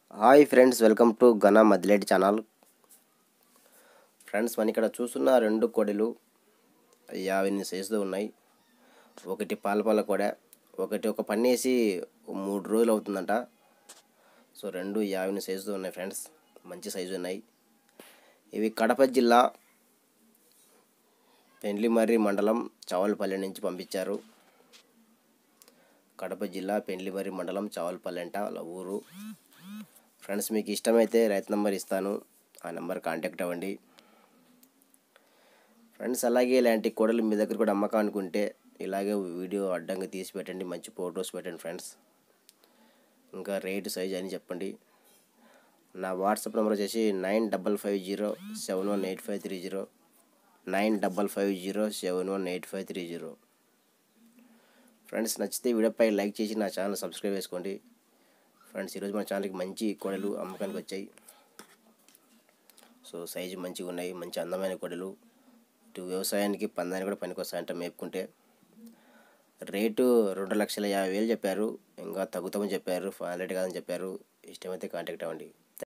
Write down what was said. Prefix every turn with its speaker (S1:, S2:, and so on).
S1: hi friends welcome to ఘన Madileti channel friends మన ఇక్కడ చూస్తున్న రెండు కోడెలు యాభై ఎనిమిది సైజులో ఉన్నాయి ఒకటి పాలపాల కోడ ఒకటి ఒక పన్నేసి మూడు రోజులు అవుతుందంట సో రెండు యాభై ఎనిమిది సైజులో ఉన్నాయి ఫ్రెండ్స్ మంచి సైజు ఉన్నాయి ఇవి కడప జిల్లా పెండ్లిమర్రి మండలం చావలపల్లి నుంచి పంపించారు కడప జిల్లా పెండ్లిమర్రి మండలం చావలపల్లి అంట వాళ్ళ ఊరు ఫ్రెండ్స్ మీకు ఇష్టమైతే రైతు నెంబర్ ఇస్తాను ఆ నెంబర్ కాంటాక్ట్ అవ్వండి ఫ్రెండ్స్ అలాగే ఇలాంటి కోడలు మీ దగ్గర కూడా అమ్మకానికి ఉంటే ఇలాగే వీడియో అడ్డంగా తీసి పెట్టండి మంచి ఫొటోస్ పెట్టండి ఫ్రెండ్స్ ఇంకా రేటు సైజ్ అని చెప్పండి నా వాట్సాప్ నెంబర్ వచ్చేసి nine double five zero seven one eight five three zero nine double five zero seven one eight five three zero friends నచ్చితే వీడియోపై లైక్ చేసి నా ఛానల్ సబ్స్క్రైబ్ చేసుకోండి ఫ్రెండ్స్ ఈరోజు మన ఛానల్కి మంచి కోడలు అమ్మకానికి వచ్చాయి సో సైజు మంచిగా ఉన్నాయి మంచి అందమైన కోడలు ఇటు వ్యవసాయానికి పందానికి కూడా పనికొస్తాయంట మేపుకుంటే రేటు రెండు లక్షల యాభై వేలు చెప్పారు ఇంకా తగ్గుతామని చెప్పారు ఫైవ్ హండ్రెడ్ కాదని చెప్పారు ఇష్టమైతే కాంటాక్ట్ అవ్వండి